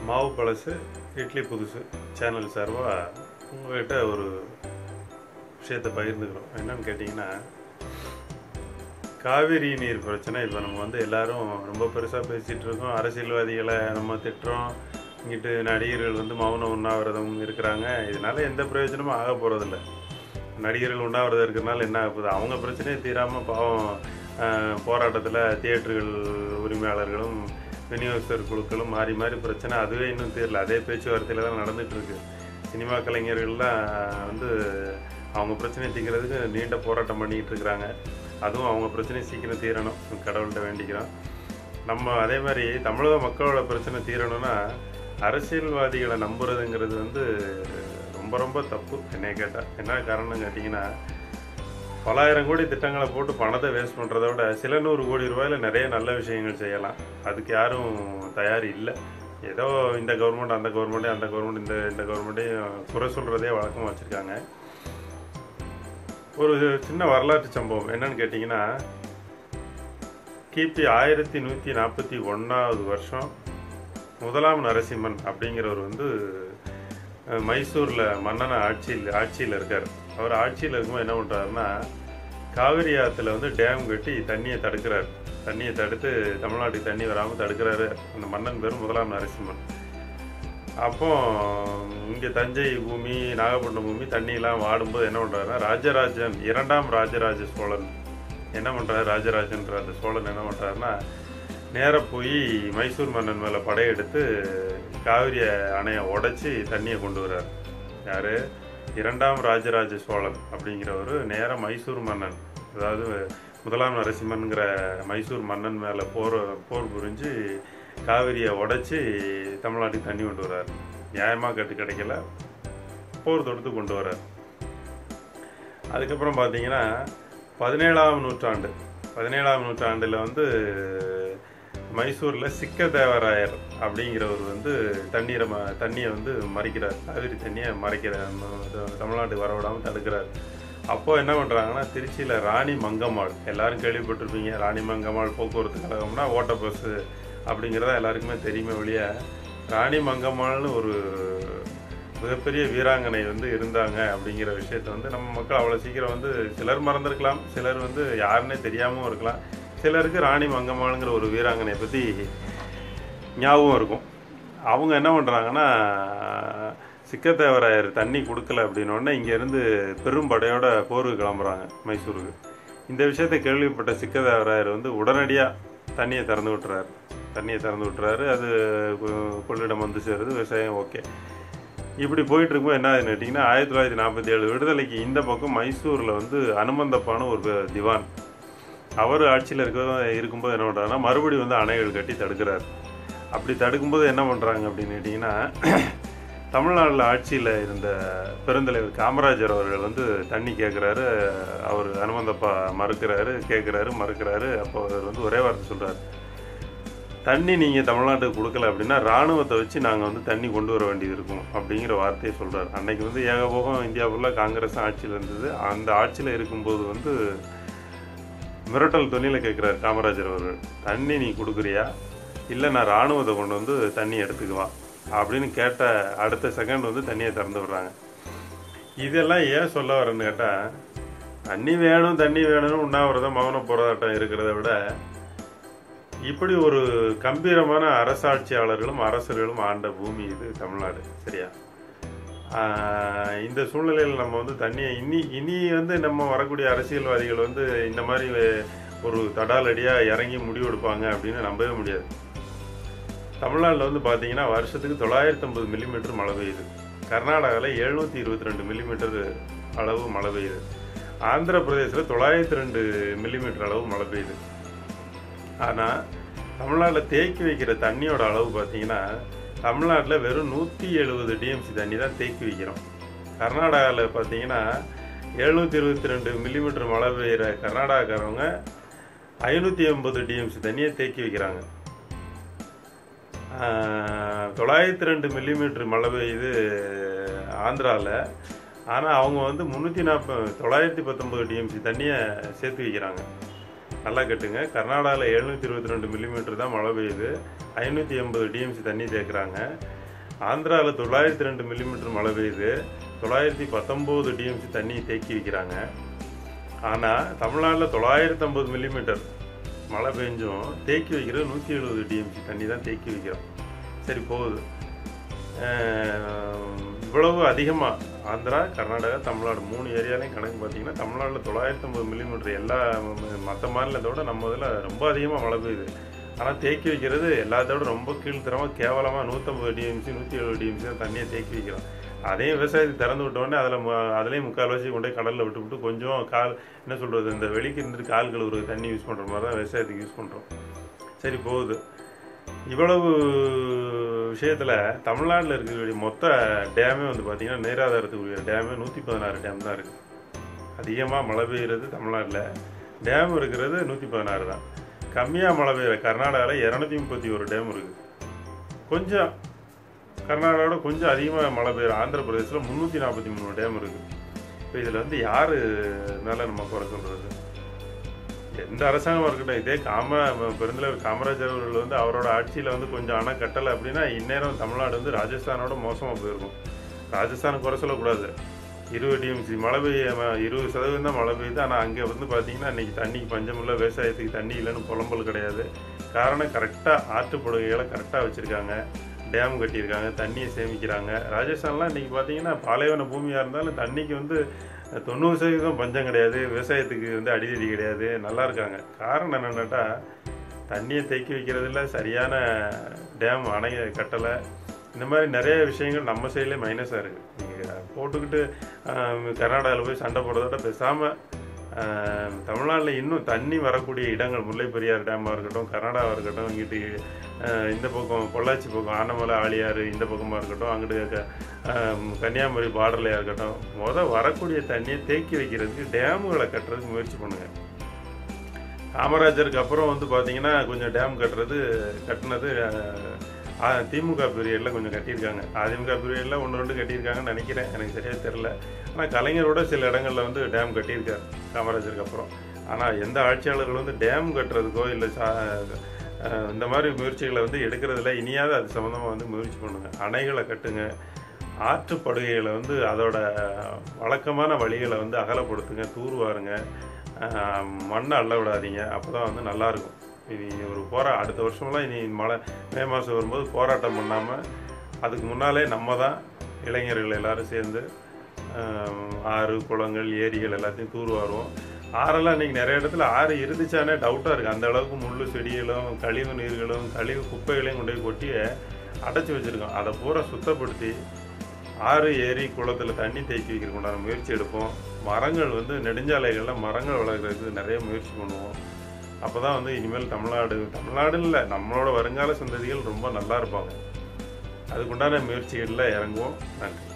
மாவு பழசு இட்லி புதுசு சேனல் சார்பாக உங்கள்கிட்ட ஒரு விஷயத்தை பகிர்ந்துக்கிறோம் என்னன்னு கேட்டிங்கன்னா காவிரி நீர் பிரச்சனை இப்போ நம்ம வந்து எல்லாரும் ரொம்ப பெருசாக பேசிகிட்டு இருக்கோம் அரசியல்வாதிகளை நம்ம திட்டுறோம் இங்கிட்டு நடிகர்கள் வந்து மௌன உண்ணாவிரதம் இருக்கிறாங்க இதனால எந்த பிரயோஜனமும் ஆக போகிறதில்ல நடிகர்கள் உண்ணாவிரதம் இருக்கிறனால என்ன ஆக போகுது அவங்க பிரச்சனையே தீராமல் பாவம் போராட்டத்தில் தியேட்டர்கள் உரிமையாளர்களும் விநியோகஸ்தர் குழுக்களும் மாறி மாறி பிரச்சனை அதுவே இன்னும் தீரல அதே பேச்சுவார்த்தையில் தான் நடந்துட்டு இருக்கு சினிமா கலைஞர்கள்லாம் வந்து அவங்க பிரச்சனையை தீர்க்கிறதுக்கு நீண்ட போராட்டம் பண்ணிக்கிட்டு இருக்கிறாங்க அதுவும் அவங்க பிரச்சனையை சீக்கிரம் தீரணும் கடவுள்கிட்ட வேண்டிக்கிறோம் நம்ம அதே மாதிரி தமிழக மக்களோட பிரச்சனை தீரணும்னா அரசியல்வாதிகளை நம்புறதுங்கிறது வந்து ரொம்ப ரொம்ப தப்பு என்னைய கேட்டால் என்ன காரணம் கேட்டிங்கன்னா பலாயிரம் கோடி திட்டங்களை போட்டு பணத்தை வேஸ்ட் பண்ணுறத விட சில நூறு கோடி ரூபாயில் நிறைய நல்ல விஷயங்கள் செய்யலாம் அதுக்கு யாரும் தயார் இல்லை ஏதோ இந்த கவர்மெண்ட் அந்த கவர்மெண்ட்டே அந்த கவர்மெண்ட் இந்த இந்த கவர்மெண்ட்டையும் குறை சொல்கிறதே வழக்கமாக வச்சுருக்காங்க ஒரு சின்ன வரலாற்று சம்பவம் என்னன்னு கேட்டிங்கன்னா கிபி ஆயிரத்தி நூற்றி நாற்பத்தி ஒன்றாவது வருஷம் முதலாம் நரசிம்மன் அப்படிங்கிறவர் வந்து அஹ், மைசூரில் மன்னன ஆட்சியில் ஆட்சியில் இருக்கார் அவர் ஆட்சியில் இருக்கும்போது என்ன பண்ணுறாருன்னா காவிரி ஆற்றுல வந்து டேம் கட்டி தண்ணியை தடுக்கிறார் தண்ணியை தடுத்து தமிழ்நாட்டுக்கு தண்ணி வராமல் தடுக்கிறாரு அந்த மன்னன் பேர் முதலாம் நரசிம்மன் அப்போ இங்கே தஞ்சை பூமி நாகப்பட்டினம் பூமி தண்ணியெல்லாம் வாடும்போது என்ன பண்ணுறாருன்னா ராஜராஜன் இரண்டாம் ராஜராஜ சோழன் என்ன பண்ணுறாரு ராஜராஜன்ற அந்த சோழன் என்ன பண்ணுறாருன்னா நேராக போய் மைசூர் மன்னன் மேலே படையெடுத்து காவிரி அணையை உடைச்சி தண்ணியை கொண்டு வர்றார் யார் இரண்டாம் ராஜராஜ சோழன் அப்படிங்கிறவர் நேராக மைசூர் மன்னன் அதாவது முதலாம் நரசிம்மன்கிற மைசூர் மன்னன் மேலே போர் போர் புரிஞ்சு காவிரியை உடைச்சி தமிழ்நாட்டுக்கு தண்ணி கொண்டு வர்றார் நியாயமாக கட்டு கிடைக்கல போர் தொடுத்து கொண்டு வர்றார் அதுக்கப்புறம் பார்த்தீங்கன்னா பதினேழாம் நூற்றாண்டு பதினேழாம் நூற்றாண்டில் வந்து மைசூரில் சிக்க தேவராயர் அப்படிங்கிறவர் வந்து தண்ணீரை ம தண்ணியை வந்து மறைக்கிறார் காவிரி தண்ணியை மறைக்கிற ம- த- தமிழ்நாட்டுக்கு வரவிடாமல் தடுக்கிறார் அப்போ என்ன பண்ணுறாங்கன்னா திருச்சியில் ராணி மங்கம்மாள் எல்லாரும் கேள்விப்பட்டிருப்பீங்க ராணி மங்கம்மாள் போக்குவரத்து கழகம்னா ஓட்ட பஸ்ஸு அப்படிங்கிறதா எல்லாருக்குமே தெரியுமே ஒழிய ராணி மங்கம்மாள்னு ஒரு மிகப்பெரிய வீராங்கனை வந்து இருந்தாங்க அப்படிங்கிற விஷயத்த வந்து நம்ம மக்கள் அவ்வளோ சீக்கிரம் வந்து சிலர் மறந்துருக்கலாம் சிலர் வந்து யாருன்னே தெரியாமல் இருக்கலாம் சிலருக்கு ராணி மங்கம்மாளுங்கிற ஒரு வீராங்கனை பற்றி ஞாபகம் இருக்கும் அவங்க என்ன பண்ணுறாங்கன்னா சிக்கத்தேவராயர் தண்ணி கொடுக்கல அப்படின்னோடனே இங்கேருந்து பெரும் படையோட போருக்கு கிளம்புறாங்க மைசூருக்கு இந்த விஷயத்தை கேள்விப்பட்ட சிக்கத்தேவராயர் வந்து உடனடியாக தண்ணியை திறந்து விட்டுறாரு தண்ணியை திறந்து விட்டுறாரு அது கொ- கொள்ளிடம் வந்து சேருது விவசாயம் ஓகே இப்படி போயிட்டு இருக்கும்போது என்ன ஆகுதுன்னு கேட்டிங்கன்னா ஆயிரத்தி தொள்ளாயிரத்தி நாற்பத்தி ஏழு விடுதலைக்கு இந்த பக்கம் மைசூரில் வந்து அனுமந்தப்பான ஒரு பே- திவான் அவர் ஆட்சியில் இருக்க இருக்கும்போது என்ன பண்ணுறாருன்னா மறுபடியும் வந்து அணைகள் கட்டி தடுக்கிறார் அப்படி தடுக்கும்போது என்ன பண்ணுறாங்க அப்படின்னு கேட்டிங்கன்னா தமிழ்நாட்டில் ஆட்சியில் இருந்த பெருந்தலைவர் காமராஜர் அவர்கள் வந்து தண்ணி கேட்குறாரு அவர் அனுமந்தப்பா மறுக்கிறாரு கேட்குறாரு மறுக்கிறாரு அப்போ அவர் வந்து ஒரே வார்த்தை சொல்கிறார் தண்ணி நீங்கள் தமிழ்நாட்டுக்கு கொடுக்கல அப்படின்னா ராணுவத்தை வச்சு நாங்கள் வந்து தண்ணி கொண்டு வர வேண்டியது இருக்கும் அப்படிங்கிற வார்த்தையை சொல்கிறார் அன்னைக்கு வந்து ஏகபோகம் இந்தியா ஃபுல்லாக காங்கிரஸ் ஆட்சியில் இருந்தது அந்த ஆட்சியில் இருக்கும்போது வந்து மிரட்டல் துணியில் கேட்குறாரு காமராஜர் அவர்கள் தண்ணி நீ கொடுக்குறியா இல்லை நான் ராணுவத்தை கொண்டு வந்து தண்ணி எடுத்துக்குவா அப்படின்னு கேட்ட அடுத்த செகண்ட் வந்து தண்ணியை திறந்து விடுறாங்க இதெல்லாம் ஏன் சொல்ல வரேன்னு கேட்டால் தண்ணி வேணும் தண்ணி வேணும்னு உண்ணாவிரதம் மௌன போராட்டம் இருக்கிறத விட இப்படி ஒரு கம்பீரமான அரசாட்சியாளர்களும் அரசர்களும் ஆண்ட பூமி இது தமிழ்நாடு சரியா ஆஹ் இந்த சூழ்நிலையில் நம்ம வந்து தண்ணியை இனி இனி வந்து நம்ம வரக்கூடிய அரசியல்வாதிகள் வந்து இந்த மாதிரி ஒரு தடாலடியாக இறங்கி முடிவெடுப்பாங்க அப்படின்னு நம்பவே முடியாது தமிழ்நாட்டில் வந்து பார்த்தீங்கன்னா வருஷத்துக்கு தொள்ளாயிரத்தி ஐம்பது மில்லிமீட்டர் மழை பெய்யுது கர்நாடகாவில் எழுநூற்றி இருபத்தி ரெண்டு மில்லிமீட்டர் அளவு மழை பெய்யுது ஆந்திர பிரதேசத்தில் தொள்ளாயிரத்தி ரெண்டு மில்லிமீட்டர் அளவு மழை பெய்யுது ஆனால் தமிழ்நாட்டில் தேக்கி வைக்கிற தண்ணியோட அளவு பார்த்தீங்கன்னா தமிழ்நாட்டில் வெறும் நூற்றி எழுபது டிஎம்சி தண்ணி தான் தேக்கி வைக்கிறோம் கர்நாடகாவில் பார்த்தீங்கன்னா எழுநூற்றி இருபத்தி ரெண்டு மில்லிமீட்டர் மழை பெய்கிற கர்நாடகாக்காரவங்க ஐநூற்றி எண்பது டிஎம்சி தண்ணியை தேக்கி வைக்கிறாங்க ஆஹ், தொள்ளாயிரத்தி ரெண்டு மில்லிமீட்டர் மழை பெய்யுது ஆந்திராவில் ஆனால் அவங்க வந்து முந்நூற்றி நாற்பது தொள்ளாயிரத்தி பத்தொம்பது டிஎம்சி தண்ணியை சேர்த்து வைக்கிறாங்க நல்லா கேட்டுங்க கர்நாடகாவில் எழுநூற்றி இருபத்தி ரெண்டு மில்லிமீட்டர் தான் மழை பெய்யுது ஐநூற்றி எண்பது டிஎம்சி தண்ணி தேக்குறாங்க ஆந்திராவில் தொள்ளாயிரத்தி ரெண்டு மில்லிமீட்டர் மழை பெய்யுது தொள்ளாயிரத்தி பத்தொம்போது டிஎம்சி தண்ணி தேக்கி வைக்கிறாங்க ஆனால் தமிழ்நாட்டில் தொள்ளாயிரத்தி ஐம்பது மில்லிமீட்டர் மழை பெஞ்சும் தேக்கி வைக்கிறது நூற்றி எழுபது டிஎம்சி தண்ணி தான் தேக்கி வைக்கிறோம் சரி போகுது அஹ் இவ்வளவு அதிகமாக ஆந்திரா கர்நாடகா தமிழ்நாடு மூணு ஏரியாலையும் கணக்கு பார்த்தீங்கன்னா தமிழ்நாட்டில் தொள்ளாயிரத்தி ஐம்பது மில்லிமீட்டர் எல்லா மற்ற மாநிலத்தோட நம்ம இதில் ரொம்ப அதிகமாக மழை பெய்யுது ஆனால் தேக்கி வைக்கிறது எல்லாத்தோட ரொம்ப கீழ்த்தரமாக கேவலமாக நூற்றம்பது டிஎம்சி நூற்றி எழுபது டிஎம்சி தான் தண்ணியை தேக்கி வைக்கிறோம் அதையும் விவசாயத்துக்கு திறந்து விட்டோடனே அதில் அதுலேயும் முக்கால்வாசி கொண்டு போய் கடலில் விட்டு விட்டு கொஞ்சம் கால் என்ன சொல்கிறது இந்த வெளிக்கு இருந்துட்டு கால் கழுவுறது தண்ணி யூஸ் பண்ணுற மாதிரி தான் விவசாயத்துக்கு யூஸ் பண்ணுறோம் சரி போகுது இவ்வளவு விஷயத்தில் தமிழ்நாட்டில் இருக்கக்கூடிய மொத்த டேமே வந்து பார்த்திங்கன்னா நீராதாரத்துக்குரிய டேமே நூற்றி பதினாறு டேம் தான் இருக்குது அதிகமாக மழை பெய்யுறது தமிழ்நாட்டில் டேம் இருக்கிறது நூற்றி பதினாறு தான் கம்மியாக மழை பெய்யுற கர்நாடகாவில் இரநூத்தி முப்பத்தி ஒரு டேம் இருக்குது கொஞ்சம் கர்நாடகாவோட கொஞ்சம் அதிகமாக மழை பெய்யுற ஆந்திர பிரதேசத்தில் முந்நூற்றி நாற்பத்தி மூணு டேம் இருக்குது இப்போ இதில் வந்து யார் மேலே நம்ம குறை சொல்கிறது எந்த அரசாங்கமாக இருக்கட்டும் இதே காம பெருந்தலைவர் காமராஜர் அவர்கள் வந்து அவரோட ஆட்சியில் வந்து கொஞ்சம் அணை கட்டலை அப்படின்னா இந்நேரம் தமிழ்நாடு வந்து ராஜஸ்தானோட மோசமாக போயிருக்கும் ராஜஸ்தான் குறை சொல்லக்கூடாது இருபது டிஎம்சி மழை பெய்ய ம- இருபது சதவீதம் தான் மழை பெய்யுது ஆனால் அங்கே வந்து பார்த்தீங்கன்னா இன்றைக்கி தண்ணிக்கு பஞ்சம் இல்லை விவசாயத்துக்கு தண்ணி இல்லைன்னு புலம்பல் கிடையாது காரணம் கரெக்டாக ஆற்றுப்படுகைகளை கரெக்டாக வச்சுருக்காங்க டேம் கட்டியிருக்காங்க தண்ணியை சேமிக்கிறாங்க ராஜஸ்தான்லாம் இன்றைக்கி பார்த்தீங்கன்னா பாலைவன பூமியாக இருந்தாலும் தண்ணிக்கு வந்து தொண்ணூறு சதவீதம் பஞ்சம் கிடையாது விவசாயத்துக்கு வந்து அடிதடி கிடையாது நல்லா இருக்காங்க காரணம் என்னென்னாட்டா தண்ணியை தேக்கி வைக்கிறதுல சரியான டேம் அணை கட்டலை இந்த மாதிரி நிறைய விஷயங்கள் நம்ம சைட்லேயே மைனஸாக இருக்குது நீங்கள் போட்டுக்கிட்டு கர்நாடகாவில் போய் சண்டை போடுறதோட பேசாமல் தமிழ்நாட்டில் இன்னும் தண்ணி வரக்கூடிய இடங்கள் முல்லை பெரியார் டேமாக இருக்கட்டும் கர்நாடகாவாக இருக்கட்டும் இங்கிட்டு அஹ், இந்த பக்கம் பொள்ளாச்சி பக்கம் ஆனமலை ஆழியாறு இந்த பக்கமாக இருக்கட்டும் அங்கிட்டு க- அஹ், கன்னியாகுமரி பார்டர்லையாக இருக்கட்டும் முத வரக்கூடிய தண்ணியை தேக்கி வைக்கிறதுக்கு டேமுகளை கட்டுறதுக்கு முயற்சி பண்ணுங்கள் காமராஜருக்கு அப்புறம் வந்து பார்த்தீங்கன்னா கொஞ்சம் டேம் கட்டுறது கட்டினது அஹ், அஹ், திமுக பீரியடில் கொஞ்சம் கட்டியிருக்காங்க அதிமுக பீரியடில் ஒன்று ரெண்டு கட்டியிருக்காங்கன்னு நினைக்கிறேன் எனக்கு சரியாக தெரில ஆனால் கலைஞரோட சில இடங்களில் வந்து டேம் கட்டியிருக்காரு காமராஜருக்கு அப்புறம் ஆனால் எந்த ஆட்சியாளர்கள் வந்து டேம் கட்டுறதுக்கோ இல்லை சா அஹ், இந்த மாதிரி முயற்சிகளை வந்து எடுக்கிறதுல இனியாவது அது சம்மந்தமாக வந்து முயற்சி பண்ணுங்க அணைகளை கட்டுங்க ஆற்றுப்படுகைகளை வந்து அதோட வழக்கமான வழிகளை வந்து அகலப்படுத்துங்க தூர்வாருங்க ஆஹ் மண்ணை அள்ள விடாதீங்க அப்போ தான் வந்து நல்லாயிருக்கும் இனி ஒரு போரா அடுத்த வருஷமெல்லாம் இனி மழை மே மாதம் வரும்போது போராட்டம் பண்ணாமல் அதுக்கு முன்னாலே நம்ம தான் இளைஞர்கள் எல்லாரும் சேர்ந்து ஆஹ் ஆறு குளங்கள் ஏரிகள் எல்லாத்தையும் தூர்வாருவோம் ஆறெல்லாம் இன்றைக்கி நிறைய இடத்துல ஆறு இருந்துச்சானே டவுட்டாக இருக்குது அந்த அளவுக்கு முள் செடிகளும் கழிவு நீர்களும் கழிவு குப்பைகளையும் கொண்டு போய் கொட்டி அடைச்சி வச்சுருக்கோம் அதை பூரா சுத்தப்படுத்தி ஆறு ஏரி குளத்தில் தண்ணி தேக்கி வைக்கிறதுக்கு உண்டான முயற்சி எடுப்போம் மரங்கள் வந்து நெடுஞ்சாலைகளில் மரங்கள் வளர்க்குறதுக்கு நிறைய முயற்சி பண்ணுவோம் அப்போ தான் வந்து இனிமேல் தமிழ்நாடு தமிழ்நாடுன்னு இல்லை நம்மளோட வருங்கால சந்ததிகள் ரொம்ப நல்லா இருப்பாங்க அதுக்குண்டான முயற்சிகளில் இறங்குவோம் நன்றி